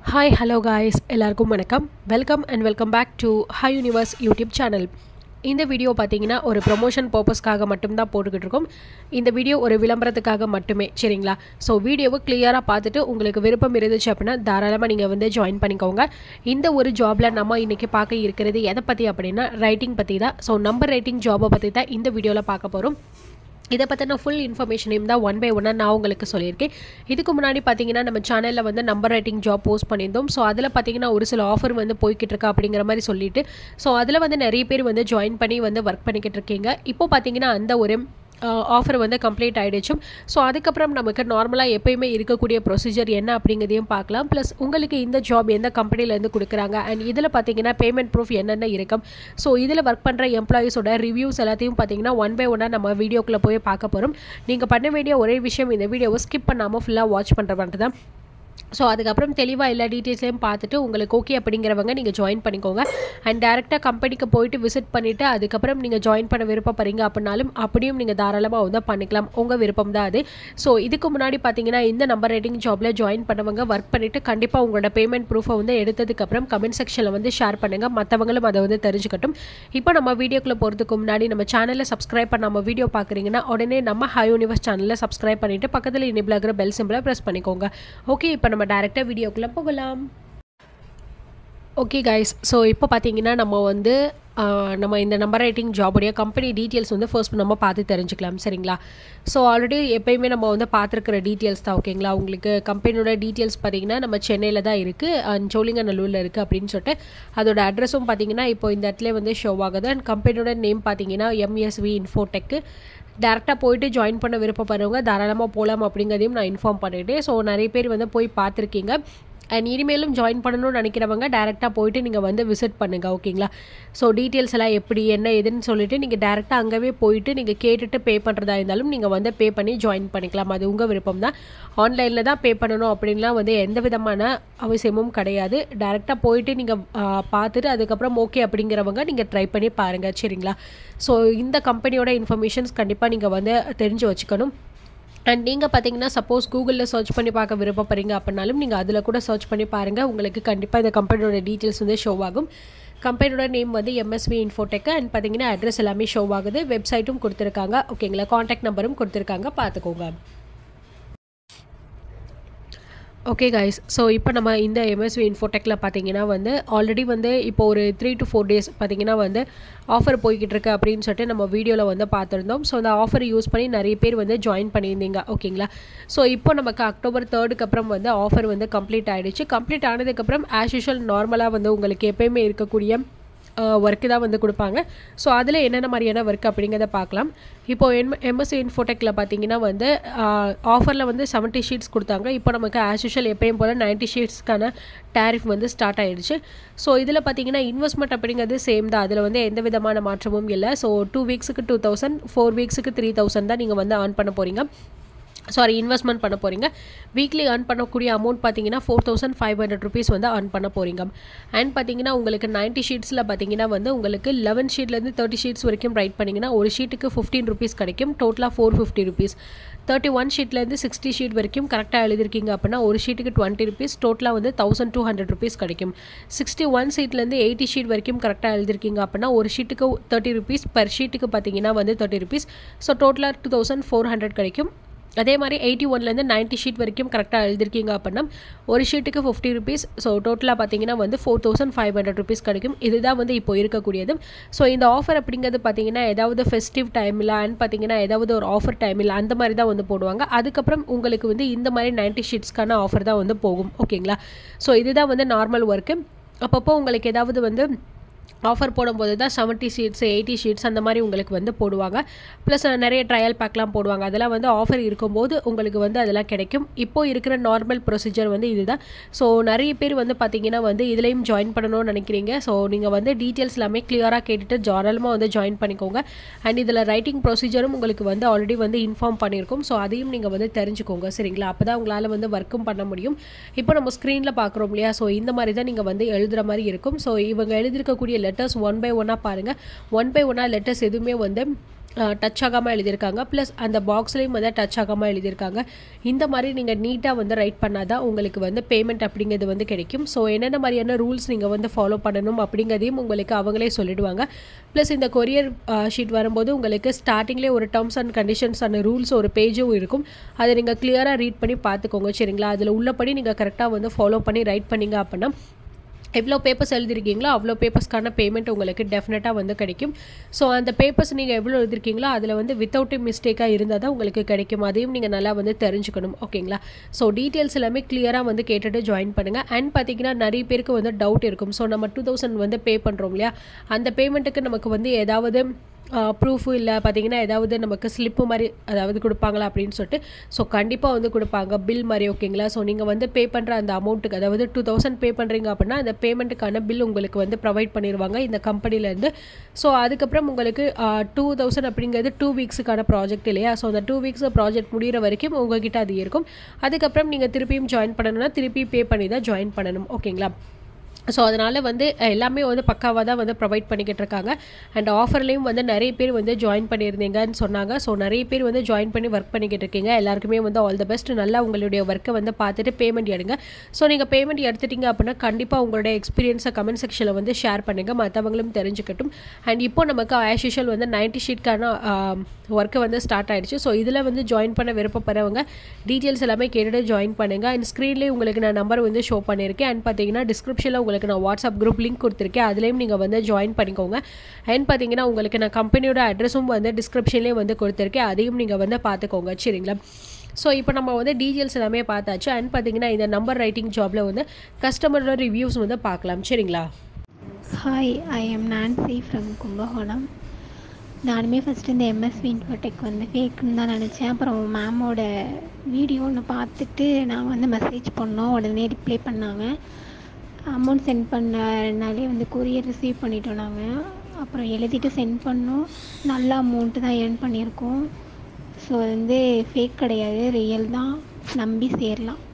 hi hello guys எல்லாருக்கும் வணக்கம் welcome and welcome back to Hi Universe YouTube channel இந்த video பார்த்தீங்கன்னா ஒரு ப்ரொமோஷன் பர்பஸ்க்காக மட்டும்தான் போட்டுக்கிட்டு இருக்கோம் இந்த வீடியோ ஒரு விளம்பரத்துக்காக மட்டுமே சரிங்களா ஸோ வீடியோவை கிளியராக பார்த்துட்டு உங்களுக்கு விருப்பம் இருந்துச்சு அப்படின்னா தாராளமாக நீங்கள் வந்து ஜாயின் பண்ணிக்கோங்க இந்த ஒரு ஜாபில் நம்ம இன்றைக்கி பார்க்க இருக்கிறது எதை பற்றி அப்படின்னா ரைட்டிங் பற்றி தான் ஸோ நம்பர் ரைட்டிங் ஜாபை பற்றி தான் இந்த வீடியோவில் பார்க்க போகிறோம் இதை பற்றின ஃபுல் இன்ஃபர்மேஷனையும் தான் ஒன் பை ஒன்னாக நான் உங்களுக்கு சொல்லியிருக்கேன் இதுக்கு முன்னாடி பார்த்தீங்கன்னா நம்ம சேனலில் வந்து நம்பர் ரைட்டிங் ஜாப் போஸ்ட் பண்ணியிருந்தோம் ஸோ அதில் பார்த்தீங்கன்னா ஒரு சில ஆஃபர் வந்து போய்கிட்டு இருக்கா அப்படிங்கிற மாதிரி சொல்லிட்டு ஸோ அதில் வந்து நிறைய பேர் வந்து ஜாயின் பண்ணி வந்து ஒர்க் பண்ணிக்கிட்டு இருக்கீங்க இப்போ பார்த்தீங்கன்னா அந்த ஒரு ஆஃபர் வந்து கம்ப்ளீட் ஆகிடுச்சும் ஸோ அதுக்கப்புறம் நமக்கு நார்மலாக எப்பயுமே இருக்கக்கூடிய ப்ரொசீஜர் என்ன அப்படிங்கிறதையும் பார்க்கலாம் ப்ளஸ் உங்களுக்கு இந்த ஜாப் எந்த கம்பெனிலேருந்து கொடுக்குறாங்க அண்ட் இதில் பார்த்தீங்கன்னா பேமெண்ட் ப்ரூஃப் என்னென்ன இருக்கும் ஸோ இதில் ஒர்க் பண்ணுற எம்ப்ளாயீஸோட ரிவ்யூஸ் எல்லாத்தையும் பார்த்தீங்கன்னா ஒன் பை ஒன்னாக நம்ம வீடியோக்குள்ளே போய் பார்க்க போகிறோம் நீங்கள் பண்ண வேண்டிய ஒரே விஷயம் இந்த வீடியோவை ஸ்கிப் பண்ணாமல் ஃபுல்லாக வாட்ச் பண்ணுற மாதிரி தான் ஸோ அதுக்கப்புறம் தெளிவாக எல்லா டீட்டெயில்ஸையும் பார்த்துட்டு உங்களுக்கு ஓகே அப்படிங்கிறவங்க நீங்கள் ஜாயின் பண்ணிக்கோங்க அண்ட் டேரெக்டாக கம்பெனிக்கு போயிட்டு விசிட் பண்ணிவிட்டு அதுக்கப்புறம் நீங்கள் ஜாயின் பண்ண விருப்பப்படுறீங்க அப்படின்னாலும் அப்படியும் நீங்கள் தாராளமாக வந்து பண்ணிக்கலாம் உங்கள் விருப்பம் தான் அது ஸோ இதுக்கு முன்னாடி பார்த்தீங்கன்னா இந்த நம்பர் ரைட்டிங் ஜாபில் ஜாயின் பண்ணவங்க ஒர்க் பண்ணிவிட்டு கண்டிப்பாக உங்களோட பேமெண்ட் ப்ரூஃபை வந்து எடுத்ததுக்கப்புறம் கமெண்ட் செக்ஷனில் வந்து ஷேர் பண்ணுங்கள் மற்றவங்களும் அதை வந்து தெரிஞ்சுக்கட்டும் இப்போ நம்ம வீடியோக்குள்ளே போகிறதுக்கு முன்னாடி நம்ம சேனலில் சப்ஸ்கிரைப் பண்ணாமல் வீடியோ பார்க்குறீங்கன்னா உடனே நம்ம ஹை யூனிவர்ஸ் சேனலில் சப்ஸ்கிரைப் பண்ணிவிட்டு பக்கத்தில் இனிபிள் ஆகிற பெல் சிம்பிளை ப்ரெஸ் பண்ணிக்கோங்க ஓகே இப்போ நம்ம டேரெக்டாக வீடியோக்குள்ளே போகலாம் ஓகே கைஸ் ஸோ இப்போ பார்த்தீங்கன்னா நம்ம வந்து நம்ம இந்த நம்பர் ரைட்டிங் ஜாபுடைய கம்பெனி டீட்டெயில்ஸ் வந்து ஃபர்ஸ்ட் நம்ம பார்த்து தெரிஞ்சுக்கலாம் சரிங்களா ஸோ ஆல்ரெடி எப்பயுமே நம்ம வந்து பார்த்துருக்கிற டீட்டெயில்ஸ் தான் ஓகேங்களா உங்களுக்கு கம்பெனியோட டீட்டெயில்ஸ் பார்த்தீங்கன்னா நம்ம சென்னையில் தான் இருக்குது அண்ட் சோழிங்கநல்லூரில் இருக்குது அப்படின்னு சொல்லிட்டு அதோட அட்ரஸும் பார்த்தீங்கன்னா இப்போ இந்த இடத்துல வந்து ஷோ ஆகுது அண்ட் கம்பெனியோட நேம் பார்த்தீங்கன்னா எம்எஸ்வி இன்ஃபோடெக்கு டேரெக்டாக போயிட்டு ஜாயின் பண்ண விருப்பப்படுறவங்க தாராளமாக போகலாம் அப்படிங்கிறதையும் நான் இன்ஃபார்ம் பண்ணிவிட்டேன் ஸோ நிறைய பேர் வந்து போய் பார்த்துருக்கீங்க அண்ட் இனிமேலும் ஜாயின் பண்ணணும்னு நினைக்கிறவங்க டேரெக்டாக போயிட்டு நீங்கள் வந்து விசிட் பண்ணுங்கள் ஓகேங்களா ஸோ டீட்டெயில்ஸ் எல்லாம் எப்படி என்ன எதுன்னு சொல்லிட்டு நீங்கள் டேரெக்டாக அங்கேவே போயிட்டு நீங்கள் கேட்டுட்டு பே பண்ணுறதா இருந்தாலும் நீங்கள் வந்து பே பண்ணி ஜாயின் பண்ணிக்கலாம் அது உங்கள் விருப்பம் தான் ஆன்லைனில் தான் பே பண்ணணும் அப்படின்லாம் வந்து எந்த விதமான அவசியமும் கிடையாது டேரெக்டாக போயிட்டு நீங்கள் பார்த்துட்டு அதுக்கப்புறம் ஓகே அப்படிங்கிறவங்க நீங்கள் ட்ரை பண்ணி பாருங்கள் சரிங்களா ஸோ இந்த கம்பெனியோட இன்ஃபர்மேஷன்ஸ் கண்டிப்பாக நீங்கள் வந்து தெரிஞ்சு வச்சுக்கணும் அண்ட் நீங்கள் பார்த்தீங்கன்னா சப்போஸ் கூகுளில் சர்ச் பண்ணி பார்க்க விருப்பப்படுறீங்க அப்படின்னாலும் நீங்கள் அதில் கூட சர்ச் பண்ணி பாருங்கள் உங்களுக்கு கண்டிப்பாக இந்த கம்பெனியோட டீட்டெயில்ஸ் வந்து ஷோ ஆகும் கம்பெனியோட நேம் வந்து எம்எஸ்வி இன்ஃபோடெக் அண்ட் பார்த்தீங்கன்னா அட்ரஸ் எல்லாமே ஷோ ஆகுது வெப்சைட்டும் கொடுத்துருக்காங்க ஓகேங்களா காண்டாக்ட் நம்பரும் கொடுத்துருக்காங்க பார்த்துக்கோங்க ஓகே கைஸ் ஸோ இப்போ நம்ம இந்த எம்எஸ்வி இன்ஃபோடெக்கில் பார்த்தீங்கன்னா வந்து ஆல்ரெடி வந்து இப்போ ஒரு த்ரீ டு ஃபோர் டேஸ் பார்த்தீங்கன்னா வந்து ஆஃபர் போய்கிட்டு இருக்கு அப்படின்னு சொல்லிட்டு நம்ம வீடியோவில் வந்து பார்த்துருந்தோம் ஸோ அந்த ஆஃபர் யூஸ் பண்ணி நிறைய பேர் வந்து ஜாயின் பண்ணியிருந்தீங்க ஓகேங்களா ஸோ இப்போ நமக்கு அக்டோபர் தேர்டுக்கு அப்புறம் வந்து ஆஃபர் வந்து கம்ப்ளீட் ஆகிடுச்சு கம்ப்ளீட் ஆனதுக்கப்புறம் ஆஸ் யூஷுவல் நார்மலாக வந்து உங்களுக்கு எப்பயுமே இருக்கக்கூடிய ஒர்க்கு தான் வந்து கொடுப்பாங்க ஸோ அதில் என்னென்ன மாதிரியான ஒர்க் அப்படிங்கிறத பார்க்கலாம் இப்போது எம் எம்எஸ்சி இன்ஃபோடெக்கில் பார்த்தீங்கன்னா வந்து ஆஃபரில் வந்து செவன்ட்டி ஷீட்ஸ் கொடுத்தாங்க இப்போ நமக்கு ஆஸ் யூஷுவல் எப்பயும் போல் நைன்ட்டி ஷீட்ஸ்க்கான டேரிஃப் வந்து ஸ்டார்ட் ஆகிடுச்சு ஸோ இதில் பார்த்தீங்கன்னா இன்வெஸ்ட்மெண்ட் அப்படிங்கிறது சேம் தான் அதில் வந்து எந்த விதமான மாற்றமும் இல்லை ஸோ டூ வீக்ஸுக்கு டூ தௌசண்ட் ஃபோர் வீக்ஸுக்கு த்ரீ தௌசண்ட் தான் நீங்கள் வந்து ஏர்ன் பண்ண போகிறீங்க சாரி இன்வெஸ்ட்மெண்ட் பண்ண போகிறீங்க வீக்லி ஏர்ன் பண்ணக்கூடிய அமௌண்ட் பார்த்தீங்கன்னா four thousand five hundred rupees வந்து ஏர்ன் பண்ண போகிறீங்க அண்ட் பார்த்தீங்கன்னா உங்களுக்கு நைன்ட்டி ஷீட்ஸில் பார்த்தீங்கன்னா வந்து உங்களுக்கு லெவன் ஷீட்லேருந்து தேர்ட்டி ஷீட்ஸ் வரைக்கும் ரைட் பண்ணிங்கன்னா ஒரு ஷீட்டுக்கு ஃபிஃப்டீன் ருபீஸ் கிடைக்கும் டோட்டலாக four fifty rupees thirty one ஷீட்லேருந்து சிக்ஸ்டி ஷீட் வரைக்கும் கரெக்டாக எழுதிருக்கீங்க அப்படின்னா ஒரு ஷீட்டுக்கு டுவெண்ட்டி ருபீஸ் டோட்டலாக வந்து தௌசண்ட் டூ ஹண்ட்ரட் ருபீஸ் கிடைக்கும் சிக்ஸ்டி ஒன் ஷீட்லேருந்து எயிட்டி ஷீட் வரைக்கும் கரெக்டாக எழுதிருக்கீங்க அப்படின்னா ஒரு ஷீட்டுக்கு தேர்ட்டி ருபீஸ் பர் ஷீட்டுக்கு பார்த்தீங்கன்னா வந்து தேர்ட்டி ருபீஸ் ஸோ டோட்டலாக டூ தௌசண்ட் ஃபோர் ஹண்ட்ரட் கிடைக்கும் அதே மாதிரி எயிட்டி ஒன்லேருந்து நைன்ட்டி ஷீட் வரைக்கும் கரெக்டாக எழுதிருக்கீங்க அப்படின்னா ஒரு ஷீட்டுக்கு ஃபிஃப்டி ருபீஸ் ஸோ டோட்டலாக பார்த்தீங்கன்னா வந்து four thousand five hundred rupees கிடைக்கும் இதுதான் வந்து இப்போ இருக்கக்கூடியது ஸோ இந்த ஆஃபர் அப்படிங்கிறது பார்த்தீங்கன்னா ஏதாவது ஃபெஸ்டிவ் டைமில் அண்ட் பார்த்தீங்கன்னா ஏதாவது ஒரு ஆஃபர் டைமில் அந்த மாதிரி தான் வந்து போடுவாங்க அதுக்கப்புறம் உங்களுக்கு வந்து இந்த மாதிரி நைன்ட்டி ஷீட்ஸ்க்கான ஆஃபர் தான் வந்து போகும் ஓகேங்களா ஸோ இதுதான் வந்து நார்மல் ஒர்க்கு அப்பப்போ உங்களுக்கு ஏதாவது வந்து ஆஃபர் போடும்போது தான் செவன்ட்டி ஷீட்ஸ் எயிட்டி ஷீட்ஸ் அந்த மாதிரி உங்களுக்கு வந்து போடுவாங்க ப்ளஸ் நிறைய ட்ரையல் பேக்லாம் போடுவாங்க அதெல்லாம் வந்து ஆஃபர் இருக்கும்போது உங்களுக்கு வந்து அதெல்லாம் கிடைக்கும் இப்போது இருக்கிற நார்மல் ப்ரொசீஜர் வந்து இதுதான் ஸோ நிறைய பேர் வந்து பார்த்தீங்கன்னா வந்து இதுலேயும் ஜாயின் பண்ணணும்னு நினைக்கிறீங்க ஸோ நீங்கள் வந்து டீட்டெயில்ஸ் எல்லாமே கிளியராக கேட்டுட்டு ஜாரலமாக வந்து ஜாயின் பண்ணிக்கோங்க அண்ட் இதில் ரைட்டிங் ப்ரொசீஜரும் உங்களுக்கு வந்து ஆல்ரெடி வந்து இன்ஃபார்ம் பண்ணியிருக்கோம் ஸோ அதையும் நீங்கள் வந்து தெரிஞ்சுக்கோங்க சரிங்களா அப்போ தான் உங்களால் வந்து ஒர்க்கும் பண்ண முடியும் இப்போ நம்ம ஸ்க்ரீனில் பார்க்குறோம் இல்லையா ஸோ இந்த மாதிரி தான் நீங்கள் வந்து எழுதுகிற மாதிரி இருக்கும் ஸோ இவங்க எழுதியிருக்கக்கூடிய லெட்டர்ஸ் ஒன் பை ஒன்னாக பாருங்கள் ஒன் பை ஒன்னாக லெட்டர்ஸ் எதுவுமே வந்து டச் ஆகாமல் எழுதியிருக்காங்க ப்ளஸ் அந்த பாக்ஸ்லேயும் வந்து டச் ஆகாமல் எழுதியிருக்காங்க இந்த மாதிரி நீங்கள் நீட்டாக வந்து ரைட் பண்ணால் தான் உங்களுக்கு வந்து பேமெண்ட் அப்படிங்கிறது வந்து கிடைக்கும் ஸோ என்னென்ன மாதிரியான ரூல்ஸ் நீங்கள் வந்து ஃபாலோ பண்ணணும் அப்படிங்கிறதையும் உங்களுக்கு அவங்களே சொல்லிடுவாங்க ப்ளஸ் இந்த கொரியர் ஷீட் வரும்போது உங்களுக்கு ஸ்டார்டிங்லேயே ஒரு terms and conditions and rules ஒரு பேஜும் இருக்கும் அதை நீங்கள் கிளியராக ரீட் பண்ணி பார்த்துக்கோங்க சரிங்களா அதில் உள்ளபடி நீங்கள் கரெக்டாக வந்து ஃபாலோ பண்ணி ரைட் பண்ணீங்க அப்படின்னா எவ்வளோ பேப்பர்ஸ் எழுதிருக்கீங்களோ அவ்வளோ பேப்பர்ஸ்க்கான பேமெண்ட் உங்களுக்கு டெஃபினட்டாக வந்து கிடைக்கும் ஸோ அந்த பேப்பர்ஸ் நீங்கள் எவ்வளோ எழுதிருக்கீங்களோ அதில் வந்து வித்தவுட் மிஸ்டேக்காக இருந்தால் தான் உங்களுக்கு கிடைக்கும் அதையும் நீங்கள் நல்லா வந்து தெரிஞ்சுக்கணும் ஓகேங்களா ஸோ டீட்டெயில்ஸ் எல்லாமே கிளியராக வந்து கேட்டுட்டு ஜாயின் பண்ணுங்கள் அண்ட் பார்த்தீங்கன்னா நிறைய பேருக்கு வந்து டவுட் இருக்கும் ஸோ நம்ம டூ தௌசண்ட் வந்து பே பண்ணுறோம் இல்லையா அந்த பேமெண்ட்டுக்கு நமக்கு வந்து ஏதாவது ப்ரூஃபு இல்லை பார்த்தீங்கன்னா ஏதாவது நமக்கு ஸ்லிப்பு மாதிரி அதாவது கொடுப்பாங்களா அப்படின்னு சொல்லிட்டு ஸோ கண்டிப்பாக வந்து கொடுப்பாங்க பில் மாதிரி ஓகேங்களா ஸோ நீங்கள் வந்து பே பண்ணுற அந்த அமௌண்ட்டுக்கு அதாவது டூ தௌசண்ட் பே பண்ணுறீங்க அப்படின்னா அந்த பேமெண்ட்டுக்கான பில் உங்களுக்கு வந்து ப்ரொவைட் பண்ணிடுவாங்க இந்த கம்பெனிலேருந்து ஸோ அதுக்கப்புறம் உங்களுக்கு டூ தௌசண்ட் அப்படிங்கிறது டூ வீக்ஸுக்கான ப்ராஜெக்ட் இல்லையா ஸோ அந்த டூ வீக்ஸ் ப்ராஜெக்ட் முடிகிற வரைக்கும் உங்ககிட்ட அது இருக்கும் அதுக்கப்புறம் நீங்கள் திருப்பியும் ஜாயின் பண்ணணும்னா திருப்பி பே பண்ணி தான் ஜாயின் பண்ணணும் ஓகேங்களா ஸோ அதனால் வந்து எல்லாமே வந்து பக்காவாக தான் வந்து ப்ரொவைட் பண்ணிக்கிட்டு இருக்காங்க அண்ட் ஆஃபர்லேயும் வந்து நிறைய பேர் வந்து ஜாயின் பண்ணியிருந்தீங்கன்னு சொன்னாங்க ஸோ நிறைய பேர் வந்து ஜாயின் பண்ணி ஒர்க் பண்ணிக்கிட்டு இருக்கீங்க எல்லாருக்குமே வந்து ஆல் த பெஸ்ட் நல்லா உங்களுடைய ஒர்க்கை வந்து பார்த்துட்டு பேமெண்ட் எடுங்க ஸோ நீங்கள் பேமெண்ட் எடுத்துட்டீங்க அப்படின்னா கண்டிப்பாக உங்களுடைய எக்ஸ்பீரியன்ஸை கமெண்ட் செக்ஷனில் வந்து ஷேர் பண்ணுங்கள் மற்றவங்களும் தெரிஞ்சுக்கட்டும் அண்ட் இப்போ நமக்கு ஆஸ் யூஷுவல் வந்து நைன்டி ஷீட்கான ஒர்க்கு வந்து ஸ்டார்ட் ஆகிடுச்சு ஸோ இதில் வந்து ஜாயின் பண்ண விருப்பப்படுறவங்க டீட்டெயில்ஸ் எல்லாமே கேட்டுட்டு ஜாயின் பண்ணுங்கள் அண்ட் ஸ்க்ரீன்லேயே உங்களுக்கு நான் நம்பர் வந்து ஷோ பண்ணியிருக்கேன் அண்ட் பார்த்தீங்கன்னா டிஸ்கிரிப்ஷனில் உங்களுக்கு நான் வாட்ஸ்அப் குரூப் லிங்க் கொடுத்துருக்கேன் அதுலேயும் நீங்கள் வந்து ஜாயின் பண்ணிக்கோங்க அண்ட் பார்த்தீங்கன்னா உங்களுக்கு நான் கம்பெனியோட அட்ரஸும் வந்து டிஸ்கிரிப்ஷன்லேயே வந்து கொடுத்துருக்கேன் அதையும் நீங்கள் வந்து பார்த்துக்கோங்க சரிங்களா ஸோ இப்போ நம்ம வந்து டீட்டெயில்ஸ் எல்லாமே பார்த்தாச்சு அண்ட் பார்த்தீங்கன்னா இந்த நம்பர் ரைட்டிங் ஜாபில் வந்து கஸ்டமரோட ரிவ்யூஸ் வந்து பார்க்கலாம் சரிங்களா hi I am Nancy from Kumbakonam நானுமே ஃபஸ்ட்டு இந்த எம்எஸ் இன்ஃபோடெக் வந்து ஃபேக்குன்னு தான் நினச்சேன் அப்புறம் மேமோட வீடியோ ஒன்று பார்த்துட்டு நான் வந்து மெசேஜ் பண்ணோம் உடனே ரிப்ளை பண்ணாங்க அமௌண்ட் சென்ட் பண்ண ரெண்டு நாளே வந்து கொரியர் ரிசீவ் பண்ணிட்டோம் நாங்கள் அப்புறம் எழுதிட்டு சென்ட் பண்ணோம் நல்ல அமௌண்ட்டு தான் ஏர்ன் பண்ணியிருக்கோம் ஸோ வந்து ஃபேக் கிடையாது ரியல் தான் நம்பி சேரலாம்